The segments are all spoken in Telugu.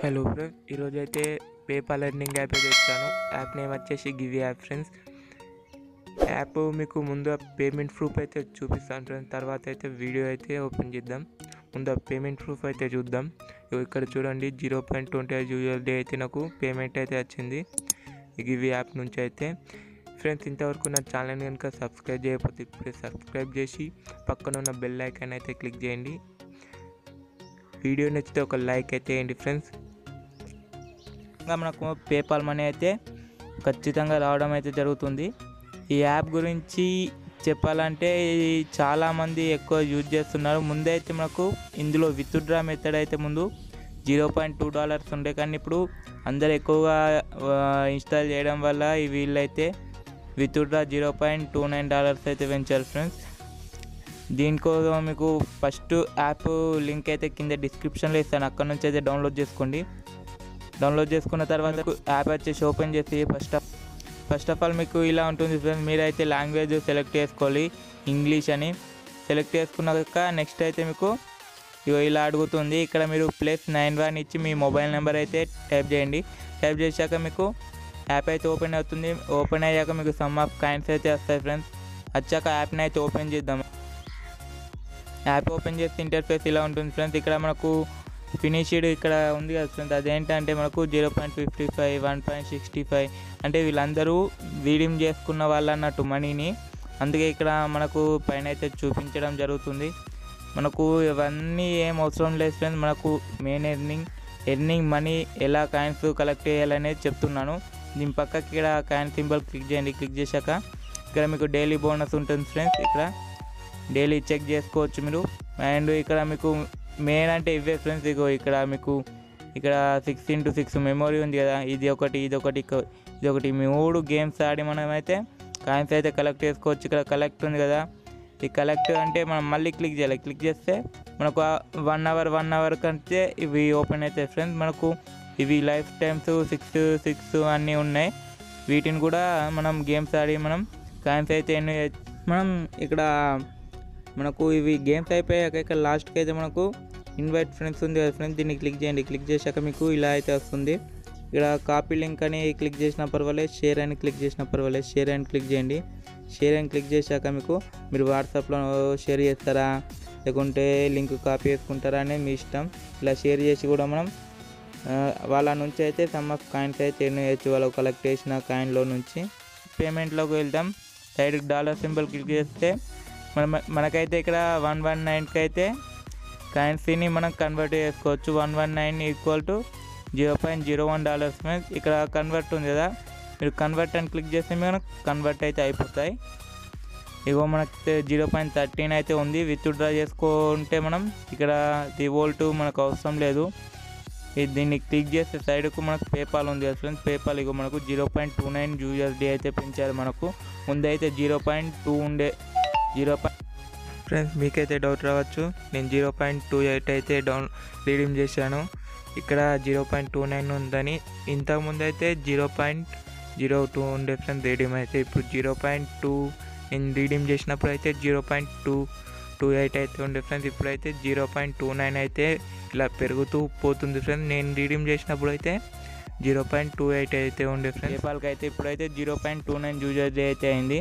హలో ఫ్రెండ్స్ ఈరోజు అయితే పేపాల్ ఎర్నింగ్ యాప్ అయితే వచ్చాను యాప్ నేమ్ వచ్చేసి గివ్ యాప్ ఫ్రెండ్స్ యాప్ మీకు ముందు పేమెంట్ ప్రూఫ్ అయితే చూపిస్తాను ఫ్రెండ్స్ తర్వాత అయితే వీడియో అయితే ఓపెన్ చేద్దాం ముందు ఆ పేమెంట్ ప్రూఫ్ అయితే చూద్దాం ఇగో ఇక్కడ చూడండి జీరో పాయింట్ ట్వంటీ ఐదు యూఎల్డీ అయితే నాకు పేమెంట్ అయితే వచ్చింది ఈ గివ్ యాప్ నుంచి అయితే ఫ్రెండ్స్ ఇంతవరకు నా ఛానల్ కనుక సబ్స్క్రైబ్ చేయకపోతే ఇప్పుడే సబ్స్క్రైబ్ చేసి పక్కన ఉన్న బెల్ ఐకాన్ అయితే క్లిక్ చేయండి వీడియో నచ్చితే ఒక లైక్ అయితే వేయండి ఫ్రెండ్స్ ఇంకా మనకు పేపాల్ మనీ అయితే ఖచ్చితంగా రావడం అయితే జరుగుతుంది ఈ యాప్ గురించి చెప్పాలంటే ఇది చాలామంది ఎక్కువ యూజ్ చేస్తున్నారు ముందే అయితే మనకు ఇందులో విత్డ్రా మెథడ్ అయితే ముందు జీరో పాయింట్ టూ డాలర్స్ ఉండే కానీ ఇప్పుడు అందరు ఎక్కువగా ఇన్స్టాల్ చేయడం వల్ల ఈ వీళ్ళైతే withdraw zero point two nine dollars అయితే పెంచారు ఫ్రెండ్స్ దీనికోసం మీకు ఫస్ట్ యాప్ లింక్ అయితే కింద డిస్క్రిప్షన్లో ఇస్తాను అక్కడ నుంచి అయితే డౌన్లోడ్ చేసుకోండి డౌన్లోడ్ చేసుకున్న తర్వాత యాప్ వచ్చేసి ఓపెన్ చేసి first of first of all మీకు ఇలా ఉంటుంది ఫ్రెండ్స్ మీరైతే లాంగ్వేజ్ సెలెక్ట్ చేసుకోవాలి ఇంగ్లీష్ అని సెలెక్ట్ చేసుకున్నాక నెక్స్ట్ అయితే మీకు ఇగో ఇలా అడుగుతుంది ఇక్కడ మీరు ప్లస్ నైన్ వన్ ఇచ్చి మీ మొబైల్ నెంబర్ అయితే టైప్ చేయండి టైప్ చేశాక మీకు యాప్ అయితే ఓపెన్ అవుతుంది ఓపెన్ అయ్యాక మీకు సమ్ ఆఫ్ కాయిన్స్ అయితే వస్తాయి ఫ్రెండ్స్ వచ్చాక యాప్ని అయితే ఓపెన్ చేద్దాం యాప్ ఓపెన్ చేస్తే ఇంటర్ఫేస్ ఇలా ఉంటుంది ఫ్రెండ్స్ ఇక్కడ మనకు ఫినిష్డ్ ఇక్కడ ఉంది కదా ఫ్రెండ్స్ అదేంటంటే మనకు zero point fifty five one point sixty five అంటే వీళ్ళందరూ రీడీమ్ చేసుకున్న వాళ్ళు అన్నట్టు మనీని అందుకే ఇక్కడ మనకు పైన అయితే చూపించడం జరుగుతుంది మనకు ఇవన్నీ ఏం అవసరం లేదు ఫ్రెండ్స్ మనకు మెయిన్ ఎర్నింగ్ ఎర్నింగ్ మనీ ఎలా కాయిన్స్ కలెక్ట్ చేయాలనేది చెప్తున్నాను దీని పక్కకి ఇక్కడ కాయిన్ సింబల్ క్లిక్ చేయండి క్లిక్ చేశాక ఇక్కడ మీకు డైలీ బోనస్ ఉంటుంది ఫ్రెండ్స్ ఇక్కడ డైలీ చెక్ చేసుకోవచ్చు మీరు అండ్ ఇక్కడ మీకు మెయిన్ అంటే ఇవే ఫ్రెండ్స్ ఇగో ఇక్కడ మీకు ఇక్కడ సిక్స్ ఇంటూ సిక్స్ మెమొరీ ఉంది కదా ఇది ఒకటి ఇది ఒకటి ఇక- ఇది ఒకటి మూడు గేమ్స్ ఆడి మనం అయితే కాయిన్స్ అయితే కలెక్ట్ చేసుకోవచ్చు ఇక్కడ కలెక్ట్ ఉంది కదా ఈ కలెక్ట్ అంటే మనం మళ్ళీ క్లిక్ చేయాలి క్లిక్ చేస్తే మనకు వన్ అవర్ వన్ అవర్ కంటే ఇవి ఓపెన్ అవుతాయి ఫ్రెండ్స్ మనకు ఇవి లైఫ్ టైమ్స్ సిక్స్ సిక్స్ అన్నీ ఉన్నాయి వీటిని కూడా మనం గేమ్స్ ఆడి మనం కాయిన్స్ అయితే ఎన్ని మనం ఇక్కడ మనకు ఇవి గేమ్స్ అయిపోయాక ఇక్కడ లాస్ట్కి అయితే మనకు ఇన్వైట్ ఫ్రెండ్స్ ఉంది కదా ఫ్రెండ్స్ దీన్ని క్లిక్ చేయండి క్లిక్ చేశాక మీకు ఇలా అయితే వస్తుంది ఇక్కడ కాపీ లింక్ అని క్లిక్ చేసిన పర్వాలేదు షేర్ అని క్లిక్ చేసిన పర్వాలేదు షేర్ అని క్లిక్ చేయండి షేర్ అని క్లిక్ చేశాక మీకు మీరు వాట్సాప్లో షేర్ చేస్తారా లేకుంటే లింక్ కాపీ చేసుకుంటారా అనేది మీ ఇష్టం ఇలా షేర్ చేసి కూడా మనం ఆ, వాళ్ళ నుంచి అయితే సమ్ ఆఫ్ కాయిన్స్ అయితే ఎన్ని చేయొచ్చు వాళ్ళు కలెక్ట్ చేసిన కాయిన్లో నుంచి పేమెంట్లోకి వెళ్దాం సైడ్ డాలర్ సింబల్ క్లిక్ చేస్తే మన మనకైతే ఇక్కడ వన్ వన్ నైన్కి అయితే కరెన్సీని మనం కన్వర్ట్ చేసుకోవచ్చు one one nine equal to zero point zero one dollars means ఇక్కడ కన్వర్ట్ ఉంది కదా మీరు కన్వర్ట్ అని క్లిక్ చేస్తే మనకు కన్వర్ట్ అయితే అయిపోతాయి ఇగో మనకి జీరో పాయింట్ థర్టీన్ అయితే ఉంది విత్ డ్రా చేసుకుంటే మనం ఇక్కడ ది వోల్ట్ మనకు అవసరం లేదు ఇది దీన్ని క్లిక్ చేస్తే సైడ్కు మనకు పేపాల్ ఉంది కదా ఫ్రెండ్స్ పేపాల్ ఇగో మనకు zero point two nine USD అయితే పెంచారు మనకు ముందైతే జీరో పాయింట్ టూ ఉండే జీరో పాయింట్ ఫ్రెండ్స్ మీకైతే డౌట్ రావచ్చు నేను జీరో పాయింట్ టూ ఎయిట్ అయితే డౌన్ రీడింగ్ చేశాను ఇక్కడ జీరో పాయింట్ టూ నైన్ ఉందని ఇంతకుముందు అయితే జీరో పాయింట్ జీరో టూ ఉండే ఫ్రెండ్స్ రీడింగ్ అయితే ఇప్పుడు జీరో పాయింట్ టూ నేను రీడింగ్ చేసినప్పుడు అయితే zero point two two eight అయితే ఉండే ఫ్రెండ్స్ ఇప్పుడైతే జీరో పాయింట్ టూ నైన్ అయితే ఇలా పెరుగుతూ పోతుంది ఫ్రెండ్స్ నేను రీడింగ్ చేసినప్పుడు అయితే జీరో పాయింట్ టూ ఎయిట్ అయితే ఉండే ఫ్రెండ్స్ పేపాల్కి అయితే ఇప్పుడైతే zero point two nine users అయితే అయింది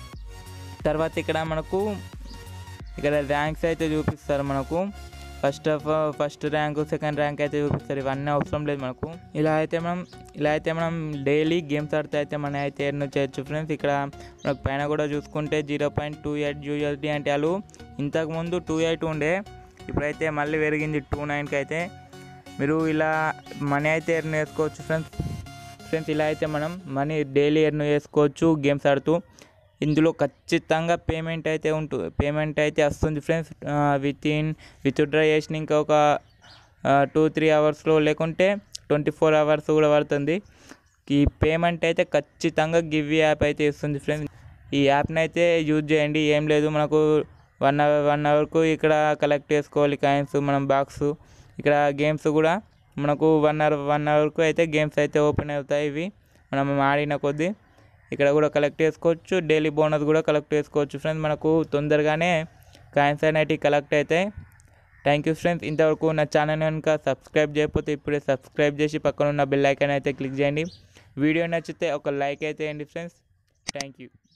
తర్వాత ఇక్కడ మనకు ఇక్కడ ర్యాంక్స్ అయితే చూపిస్తారు మనకు first of first rank second rank అయితే చూపిస్తారు ఇవన్నీ అవసరం లేదు మనకు ఇలా అయితే మనం ఇలా అయితే మనం డైలీ గేమ్స్ ఆడితే అయితే మన అయితే ఎర్న్ చేయొచ్చు ఫ్రెండ్స్ ఇక్కడ మనకు పైన కూడా చూసుకుంటే zero point two eight USD అంటే వాళ్ళు ఇంతకుముందు టూ ఎయిట్ ఉండే ఇప్పుడైతే మళ్ళీ పెరిగింది టూ నైన్కి అయితే మీరు ఇలా మనీ అయితే ఎర్న్ చేసుకోవచ్చు ఫ్రెండ్స్ ఫ్రెండ్స్ ఇలా అయితే మనం మనీ డైలీ ఎర్న్ చేసుకోవచ్చు గేమ్స్ ఆడుతూ ఇందులో ఖచ్చితంగా పేమెంట్ అయితే ఉంటుంది పేమెంట్ అయితే వస్తుంది friends with in withdraw చేసిన ఇంకా ఒక టూ త్రీ అవర్స్లో లేకుంటే ట్వంటీ ఫోర్ అవర్స్ కూడా పడుతుంది ఈ పేమెంట్ అయితే ఖచ్చితంగా గివ్ యాప్ అయితే ఇస్తుంది ఫ్రెండ్స్ ఈ యాప్ని అయితే యూజ్ చేయండి ఏం లేదు మనకు వన్ అవర్ వన్ అవర్కు ఇక్కడ కలెక్ట్ చేసుకోవాలి కాయిన్స్ మనం బాక్స్ ఇక్కడ గేమ్స్ కూడా మనకు వన్ అవర్ వన్ అవర్కు అయితే గేమ్స్ అయితే ఓపెన్ అవుతాయి ఇవి మనం ఆడిన కొద్దీ ఇక్కడ కూడా కలెక్ట్ చేసుకోవచ్చు డైలీ బోనస్ కూడా కలెక్ట్ చేసుకోవచ్చు ఫ్రెండ్స్ మనకు తొందరగానే కాయిన్స్ అనేటివి కలెక్ట్ అవుతాయి థ్యాంక్ యూ ఫ్రెండ్స్ ఇంతవరకు నా ఛానల్ కనుక సబ్స్క్రైబ్ చేయకపోతే ఇప్పుడే సబ్స్క్రైబ్ చేసి పక్కన ఉన్న బెల్ ఐకాన్ అయితే క్లిక్ చేయండి వీడియో నచ్చితే ఒక లైక్ అయితే వేయండి ఫ్రెండ్స్ థ్యాంక్ యూ